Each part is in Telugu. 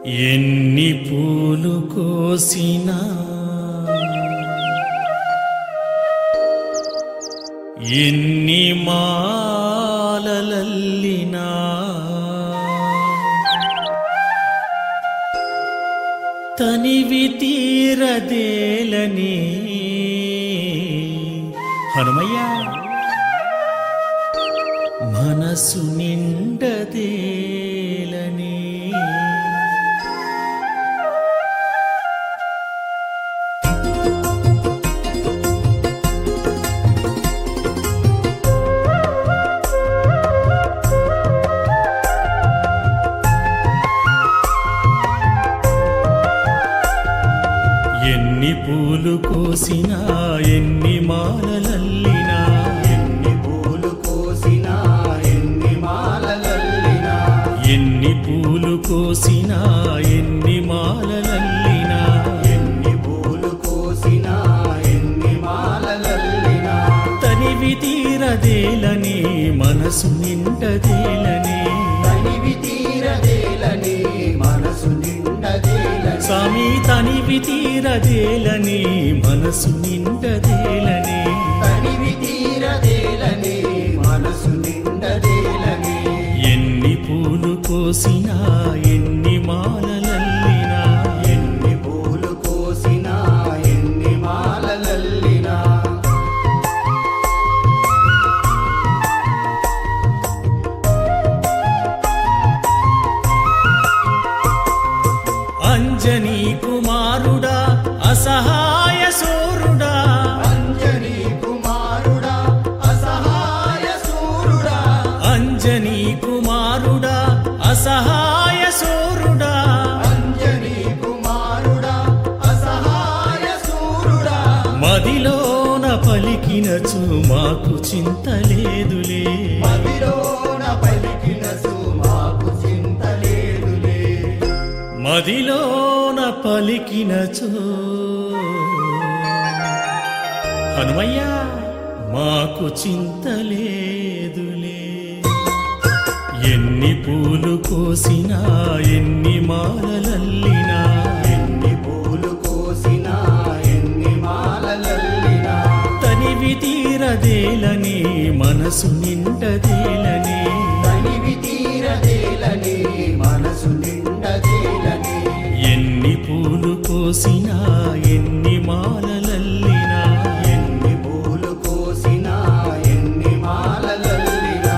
ఎన్ని పూలు కోసినా ఎన్ని మాలలల్లినా తనివి తీరదేలని హనుమయ్య మనసు నిండదేలని ఎన్ని పూలు కోసినా ఎన్ని మాలలల్లినా ఎన్ని పూలు కోసినా ఎన్ని మాలలల్లినా ఎన్ని పూలు కోసినా ఎన్ని మాలలల్లినా ఎన్ని పూలు కోసినా ఎన్ని మాలలల్లినా తనివి తీరదేలని మనసు నిండదేలని తనివి తీరదేలని మనసు నిండదేలని స్వామి తనివి తీరదేలని మనసు నిండదేలని తనివి తీరదేలని మనసు నిండదేలని ఎన్ని పూలు కోసినా ఎన్ని మాలలల్లినా ఎన్ని పూలు కోసినా ఎన్ని మాలలల్లినా అంజనీ కుమారుడా అసహాయ సూరుడా అంజనీ కుమారుడా అసహాయ సూరుడా అంజనీ కుమారుడా అసహాయ సూరుడా అంజనీ కుమారుడా అసహాయ సూరుడా మదిలోన పలికినచు మాకు చింత లేదులే మదిలోన పలికినసు మాకు చింత లేదులే మదిలోన పలికినచు హనుమయ్య మాకు చింత లేదులే ఎన్ని పూలు కోసినా ఎన్ని మాలలల్లినా ఎన్ని పూలు కోసినా ఎన్ని మాలలల్లినా తనివి తీరదేలని మనసు నిండదేలని తనివి తీరదేలని మనసు నిండదేలని ఎన్ని పూలు కోసినా ఎన్ని మాలలల్లినా ఎన్ని పూలు కోసినా ఎన్ని మాలలల్లినా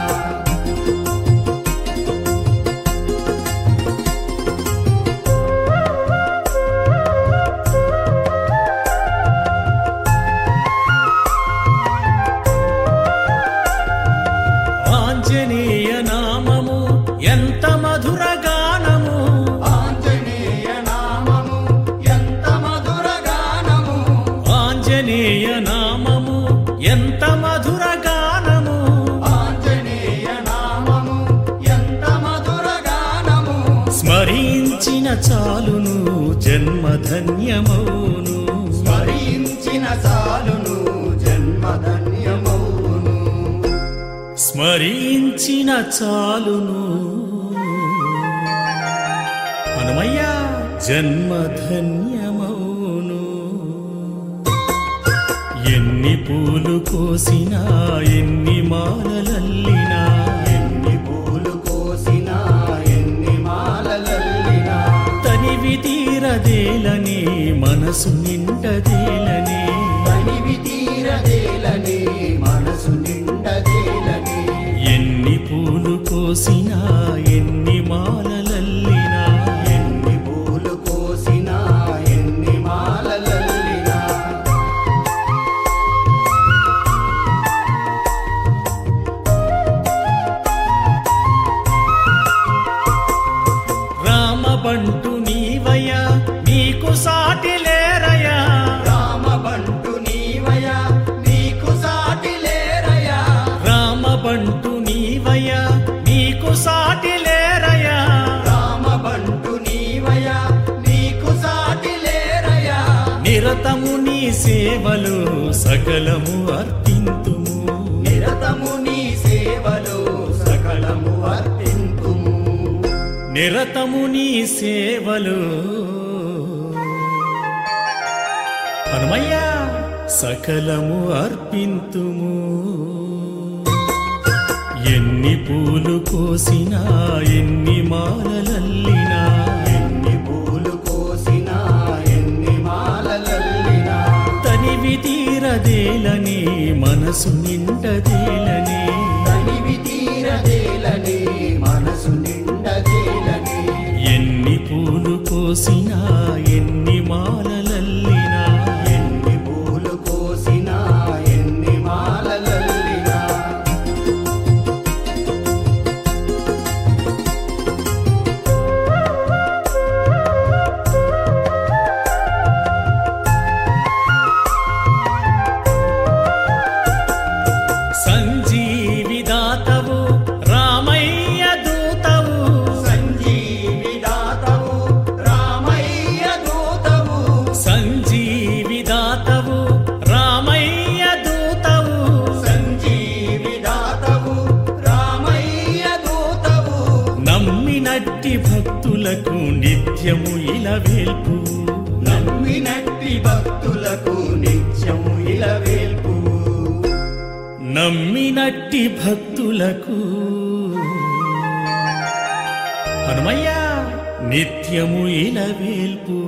ఆంజనేయ నామము ఎంత మధుర గానము ఆంజనేయ నామము ఎంత మధుర గానము ఆంజనేయ నామము ఎంత మధుర గానము ఆంజనేయ నామము ఎంత మధుర గానము స్మరించిన చాలును జన్మధన్యమౌను స్మరించిన చాలును జన్మధన్యమౌను స్మరించిన చాలును హనుమయ్య జన్మధన్యమౌను ఎన్ని పూలు కోసినా ఎన్ని మాలలల్లినా ఎన్ని పూలు కోసినా ఎన్ని మాలలల్లినా తనివి తీరదేలని మనసు నిండదేలని తనివి తీరదేలని మనసు నిండదేలని ఎన్ని పూలు కోసినా ఎన్ని మాలలల్లినా ఎన్ని పూలు కోసినా ఎన్ని మాలలల్లినా రామబంటు నీవయ నీకు సాటి లేరయా రామబంటు నీవయ నీకు సాటి లేరయా రామబంటు నీవయ నీకు సాటి లేరయా రామబంటు నీవయ నీకు సాటి లేరయా నిరతము నీ సేవలు సకలము అర్పింతుము నిరతము నీ సేవలు సకలము అర్పింతుము నిరతము నీ సేవలు హనుమయ్యా సకలము అర్పింతుము ఎన్ని పూలు కోసినా ఎన్ని మాలలల్లినా ఎన్ని పూలు కోసినా ఎన్ని మాలలల్లినా తనివి తీరదేలని మనసు నిండదేలని తనివి తీరదేలని మనసు నిండదేలని ఎన్ని పూలు కోసినా ఎన్ని మాలలల్లినా ఎన్ని పూలు కోసినా ఎన్ని మాలలల్లినా సంజీవిదాతవు రామయ్య దూతవు సంజీవిదాతవు రామయ్య దూతవు సంజీవిదాతవు రామయ్య దూతవు సంజీవిదాతవు రామయ్య దూతవు నమ్మినట్టి భక్తులకు నిత్యము ఇలవేల్పు నమ్మినట్టి భక్తులకు నిత్యము ఇలవేల్పు నమ్మినట్టి భక్తులకు హనుమయ్య నిత్యము ఇలవేల్పు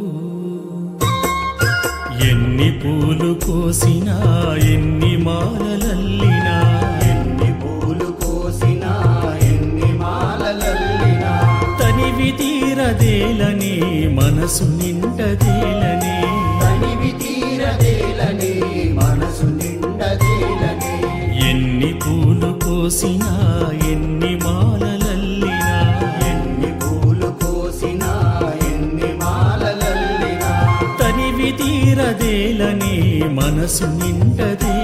ఎన్ని పూలు కోసినా ఎన్ని మాలలల్లినా ఎన్ని పూలు కోసినా ఎన్ని మాలలల్లినా తనివి తీరదేలని మనసు నిండదేలని తనివి తీరదేలని మనసు నిండదేలని ఎన్ని పూలు కోసినా ఎన్ని మాలలల్లినా ఎన్ని పూలు కోసినా ఎన్ని మాలలల్లినా తనివి తీరదేలని మనసు నిండదే